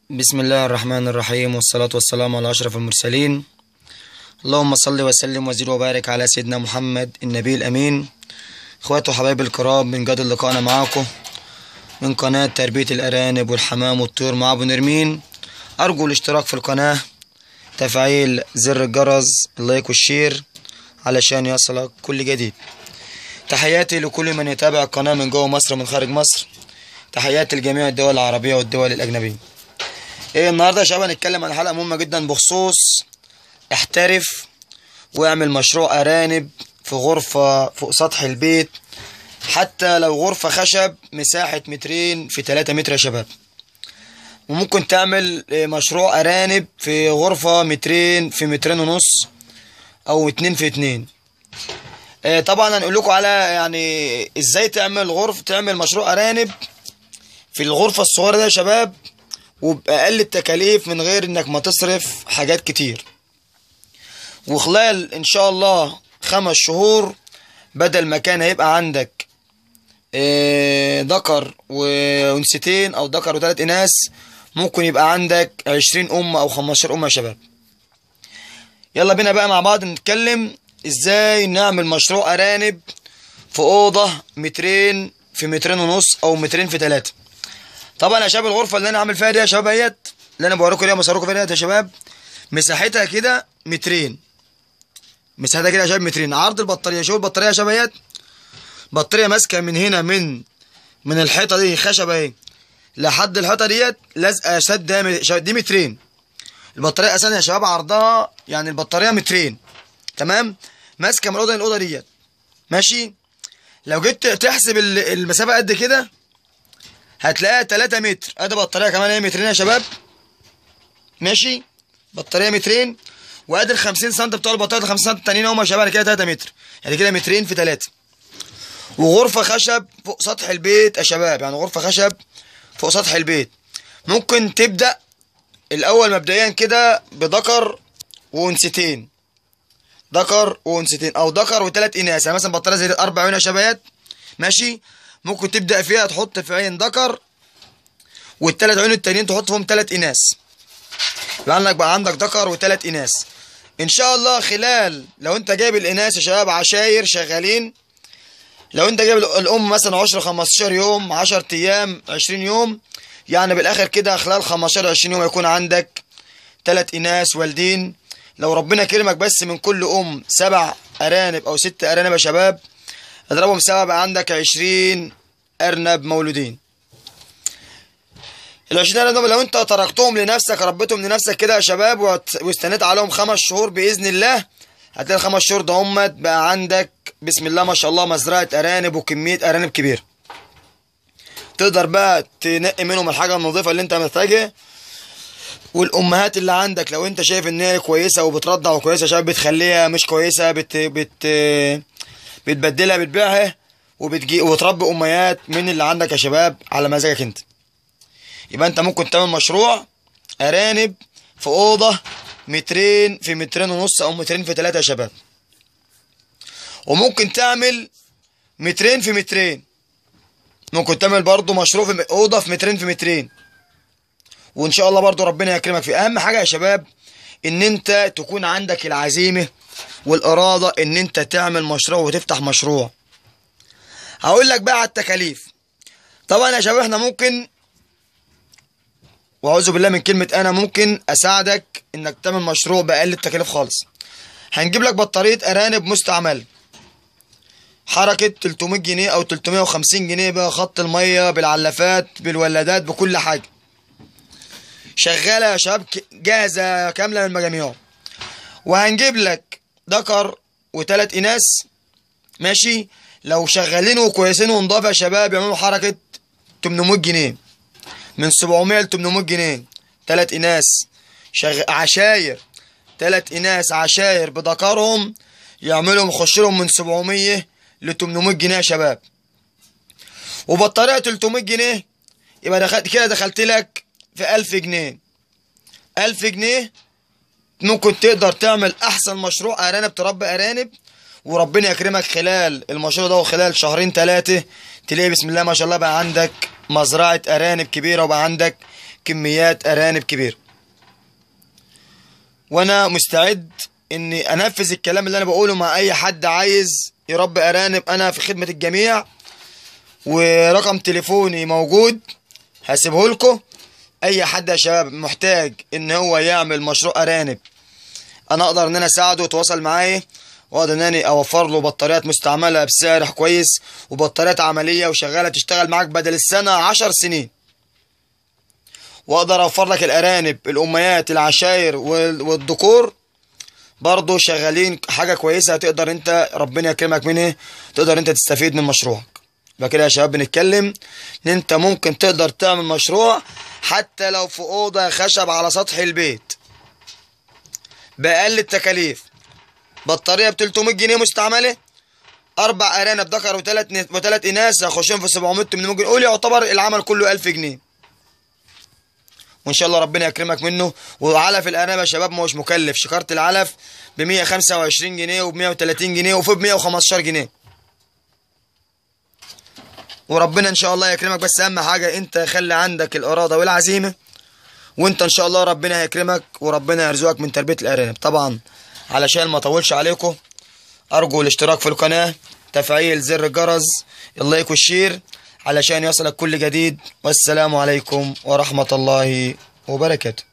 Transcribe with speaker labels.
Speaker 1: بسم الله الرحمن الرحيم والصلاة والسلام على أشرف المرسلين اللهم صل وسلم وزد وبارك على سيدنا محمد النبي الأمين اخواتي وحبايبي الكرام من جد لقائنا معاكم من قناة تربية الأرانب والحمام والطيور مع أبو نرمين أرجو الاشتراك في القناة تفعيل زر الجرس اللايك والشير علشان يصلك كل جديد تحياتي لكل من يتابع القناة من جوه مصر ومن خارج مصر تحياتي لجميع الدول العربية والدول الأجنبية ايه النهارده يا شباب هنتكلم عن حلقة مهمة جدا بخصوص احترف واعمل مشروع أرانب في غرفة فوق سطح البيت حتى لو غرفة خشب مساحة مترين في تلاتة متر يا شباب وممكن تعمل مشروع أرانب في غرفة مترين في مترين ونص أو اتنين في اتنين آه، طبعا هنقول لكم على يعني ازاي تعمل غرفة تعمل مشروع أرانب في الغرفة الصغيرة ده يا شباب وبأقل التكاليف من غير انك ما تصرف حاجات كتير وخلال ان شاء الله خمس شهور بدل ما كان هيبقى عندك آه، ذكر وانثيين او ذكر وثلاث اناث ممكن يبقى عندك عشرين ام او خمستاشر ام يا شباب يلا بينا بقى مع بعض نتكلم ازاي نعمل مشروع ارانب في اوضه مترين في مترين ونص او مترين في ثلاثة طبعا يا شباب الغرفه اللي انا عامل فيها دي يا شباب اهيت اللي انا بوريكم دي بصوركم فيها ديت يا شباب مساحتها كده مترين مساحتها كده يا شباب مترين عرض البطاريه شوف البطاريه يا شباب اهيت بطاريه ماسكه من هنا من من الحيطه دي خشبه اهي لحد الحيطه ديت لازقه سد ده دي مترين البطاريه اساسا يا شباب عرضها يعني البطاريه مترين تمام ماسكه من الاوضه للاوضه ديت ماشي لو جيت تحسب ال- المسافه قد كده هتلاقيها 3 متر ادي بطاريه كمان هي مترين يا شباب ماشي بطاريه مترين وادي ال 50 سم بتوع البطاريه ال 50 سم التانيين هم يا شباب كده 3 متر يعني كده مترين في 3 وغرفه خشب فوق سطح البيت يا شباب يعني غرفه خشب فوق سطح البيت ممكن تبدا الاول مبدئيا كده بذكر وانثيين ذكر وانثيين او ذكر وثلاث اناث يعني مثلا بطاريه زي دي اربع عيون يا شباب ماشي ممكن تبدا فيها تحط في عين ذكر والثلاث عيون التانيين تحط فيهم ثلاث اناث يبقى عندك بقى عندك ذكر وثلاث اناث ان شاء الله خلال لو انت جايب الاناث يا شباب عشاير شغالين لو انت جايب الام مثلا 10 15 يوم 10 ايام 20 يوم يعني بالاخر كده خلال 15 20 يوم يكون عندك ثلاث اناث والدين لو ربنا كرمك بس من كل ام سبع ارانب او ست ارانب يا شباب اضربهم سوا بقى عندك 20 ارنب مولودين ال 20 ارنب لو انت تركتهم لنفسك ربيتهم لنفسك كده يا شباب وت- واستنيت عليهم خمس شهور باذن الله هتلاقي الخمس شهور ده همت بقى عندك بسم الله ما شاء الله مزرعه ارانب وكميه ارانب كبيره تقدر بقى تنقي منهم الحاجه النظيفه اللي انت محتاجها والامهات اللي عندك لو انت شايف ان هي كويسه وبترضع وكويسه يا شباب بتخليها مش كويسه بت بت بتبدلها بتبيعها وبتجي وتربي امهات من اللي عندك يا شباب على مزاجك انت يبقى انت ممكن تعمل مشروع ارانب في اوضه مترين في مترين ونص او مترين في ثلاثة يا شباب وممكن تعمل مترين في مترين ممكن تعمل برضو مشروع في م- اوضه في مترين في مترين وان شاء الله برضو ربنا يكرمك فيه اهم حاجه يا شباب ان انت تكون عندك العزيمه والاراده ان انت تعمل مشروع وتفتح مشروع هقول لك بقى على التكاليف طبعا يا شباب احنا ممكن واعوذ بالله من كلمه انا ممكن اساعدك انك تعمل مشروع باقل التكاليف خالص هنجيب لك بطاريه ارانب مستعمله حركه 300 جنيه او 350 جنيه بقى خط الميه بالعلافات بالولادات بكل حاجه شغاله يا شباب ك- جاهزه كامله من المجاميع وهنجيب لك ذكر وثلاث اناث ماشي لو شغالين وكويسين ونضاف يا شباب يعملوا حركه 800 جنيه من 700 ل 800 جنيه ثلاث اناث شغ... عشاير ثلاث اناث عشاير بذكرهم يعملوا يخش لهم من 700 ل 800 جنيه يا شباب وبطاريه 300 جنيه يبقى دخلت كده دخلت لك في 1000 جنيه 1000 جنيه ممكن تقدر تعمل احسن مشروع ارانب تربي ارانب وربنا يكرمك خلال المشروع ده وخلال شهرين ثلاثه تلاقي بسم الله ما شاء الله بقى عندك مزرعة ارانب كبيرة وبقى عندك كميات ارانب كبيرة وانا مستعد اني انفذ الكلام اللي انا بقوله مع اي حد عايز يربي ارانب انا في خدمة الجميع ورقم تليفوني موجود هسيبه لكم اي حد يا شباب محتاج ان هو يعمل مشروع ارانب انا اقدر ان انا اساعده ويتواصل معايا واقدر ان انا اوفر له بطاريات مستعمله بسعر كويس وبطاريات عمليه وشغاله تشتغل معاك بدل السنه عشر سنين واقدر اوفر لك الارانب الاميات العشاير وال- والذكور برضه شغالين حاجه كويسه هتقدر انت ربنا يكرمك منها تقدر انت تستفيد من مشروعك يبقى كده يا شباب بنتكلم ان انت ممكن تقدر تعمل مشروع حتى لو في اوضه خشب على سطح البيت باقل التكاليف بطاريه ب 300 جنيه مستعمله اربع ارانب ذكر وثلاث وثلاث اناث هيخشون في 700 800 ممكن نقول يعتبر العمل كله 1000 جنيه وان شاء الله ربنا يكرمك منه وعلف الارانب يا شباب ما هوش مكلف شكاره العلف ب 125 جنيه وب 130 جنيه وفي ب 115 جنيه وربنا ان شاء الله يكرمك بس اهم حاجه انت خلي عندك الاراده والعزيمه وانت ان شاء الله ربنا هيكرمك وربنا يرزقك من تربيه الارانب طبعا علشان ما اطولش عليكم ارجو الاشتراك في القناه تفعيل زر الجرس اللايك والشير علشان يصلك كل جديد والسلام عليكم ورحمه الله وبركاته